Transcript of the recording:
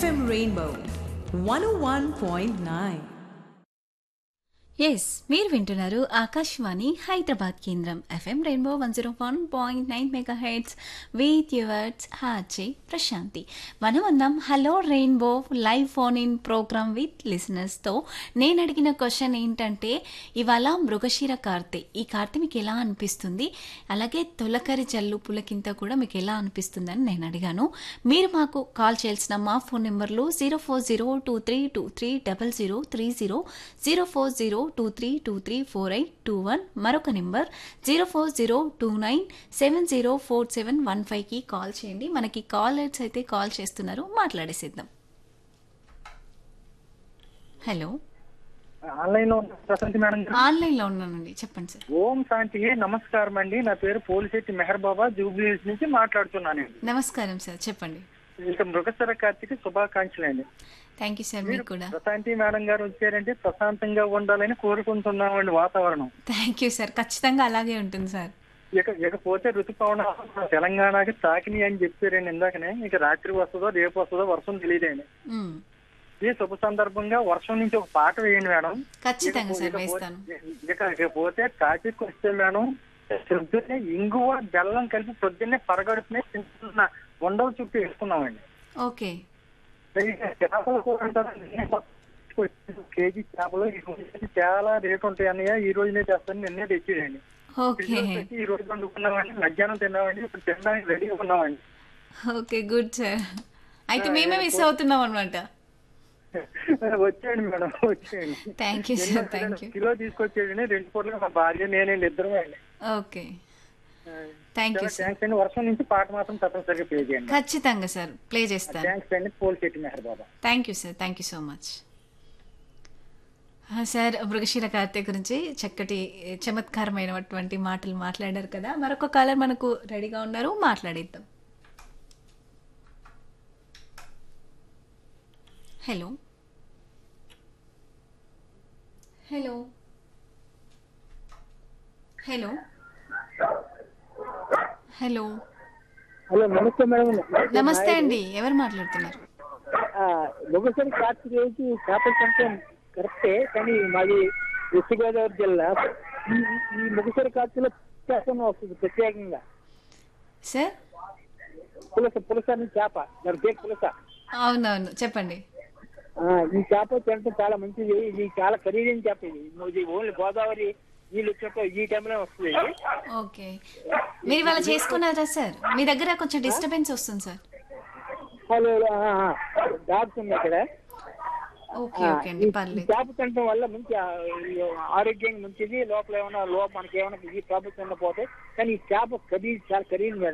FM Rainbow 101.9. Yes మీరు వింటున్నారు ఆకాశవాణి హైదరాబాద్ కేంద్రం FM rainbow one zero one point nine megahertz with yours హార్జే ప్రశాంతి మనం అన్నాం hello rainbow live phone in programme with లిసనర్స్తో నేను అడిగిన క్వశ్చన్ ఏంటంటే ఇవాళ మృగశిర కార్తె ఈ కార్తె మీకు ఎలా అనిపిస్తుంది అలాగే తొలకరి జల్లు పులకింత కూడా మీకు ఎలా అనిపిస్తుందని నేను అడిగాను మీరు మాకు కాల్ చేయాల్సిన మా ఫోన్ నెంబర్లు zero four zero two three two three double zero three zero zero four zero two three two three four eight two one మరొక number zero four zero two nine seven zero four seven one ఫైవ్కి call చేయండి మనకి callers అయితే call చేస్తున్నారు మాట్లాడేసిద్దాం hello online లో ఉన్న Prashanti madam గారు ఆన్లైన్లో ఉన్నానండి చెప్పండి సార్ ఓం శాంతి నమస్కారం అండి నా పేరు పోలిశెట్టి మెహర్ బాబా జూబ్లీస్ నుంచి మాట్లాడుతున్నాను నమస్కారం సార్ చెప్పండి ఇక మృగశర కార్తీక శుభాకాంక్షలు అండి థ్యాంక్ యూ సార్ మీకు కూడా ప్రశాంతి మేడం గారు వచ్చారంటే ప్రశాంతంగా ఉండాలని కోరుకుంటున్నామండి వాతావరణం థ్యాంక్ యూ సార్ ఖచ్చితంగా అలాగే ఉంటుంది సార్ ఇక ఇకపోతే ఋతుపవనాలు మన తెలంగాణకి తాకిని అని చెప్పారండి ఇందాకనే ఇక రాత్రి వస్తుందో రేపు వస్తుందో వర్షం తెలియదండి మ్మ్. ఈ శుభ సందర్భంగా వర్షం నుంచి ఒక పాట వేయండి మేడం ఖచ్చితంగా సార్ ఇకపోతే- వేస్తాను ఇక ఇకపోతే టాపిక్ వస్తే మేడం పొద్దున్నే ఇంగువ బెల్లం కలిపి పొద్దున్నే పరగడుపునే చిన్న చిన్న వండల చుట్టూ వేసుకున్నామండి ఓకే ఇక చేపలు కూడా అంటారు, కేజీ చేపలు ఈ రోజు చాలా రేట్ ఉంటాయి అన్నయ్య ఈ రోజునే చేస్తాను నిన్నే తెచ్చేయండి ఓకే ఈ రోజు వండుకున్నామండి మధ్యాహ్నం తిన్నామండి ఇప్పుడు తినడానికి రెడీగా ఉన్నామండి ఓకే గుడ్ సార్ అయితే మేమే మిస్ అవుతున్నాం అనమాట వచ్చేయండి మేడం వచ్చేయండి thank you sir thank you kilo తీసుకొచ్చేయండి రెండు పూటలుగా మా భార్య నేనండి ఇద్దరు అండి okay thank you sir thanks అండి వర్షం నుంచి పాట మాత్రం తప్పనిసరిగా ప్లే చేయండి ఖచ్చితంగా సార్ ప్లే చేస్తాను థ్యాంక్స్ అండి Polchetti Mehar Baba thank you sir thank you so much sir మృగశిర కార్తె గురించి చక్కటి చమత్కారమైనటువంటి మాటలు మాట్లాడారు కదా మరొక కాలర్ మనకు రెడీగా ఉన్నారు మాట్లాడేద్దాం hello hello hello hello hello నమస్తే మేడం నమస్తే అండి ఎవరు మాట్లాడుతున్నారు మొగసరి కార్తీకేయకి చేపల సంఖ్యం కరెక్టే కానీ మాది వెస్ట్ గోదావరి జిల్లా ఈ ఈ మొగసరి కార్తీలో చేపన వస్తుంది ప్రత్యేకంగా సార్ పులస పులస అని చేప దాని పేరు పులస అవునవును చెప్పండి ఆ, ఈ చేప తినడం చాలా మంచిది ఇది చాలా ఖరీదైన చేప ఇది ఇది ఓన్లీ గోదావరి నీళ్ళు వచ్చినప్పుడు ఈ టైంలో వస్తుంది ఇది. ఓకే మీరు ఇవాళ చేసుకున్నారా సార్ మీ దగ్గర కొంచెం డిస్టర్బెన్స్ వస్తుంది సార్ హలో డాగ్స్ ఉన్నాయి ఇక్కడ ఓకే ఓకే అండి ఈ పర్లేదు చేప తినడం వల్ల మంచి ఆ, ఈ ఆరోగ్యం మంచిది లోపల ఏమైనా లోపల మనకి ఏమైనా ఈ ప్రాబ్లమ్స్ పోతాయి కానీ ఈ చేప ఖరీదు చాలా ఖరీదు మేడం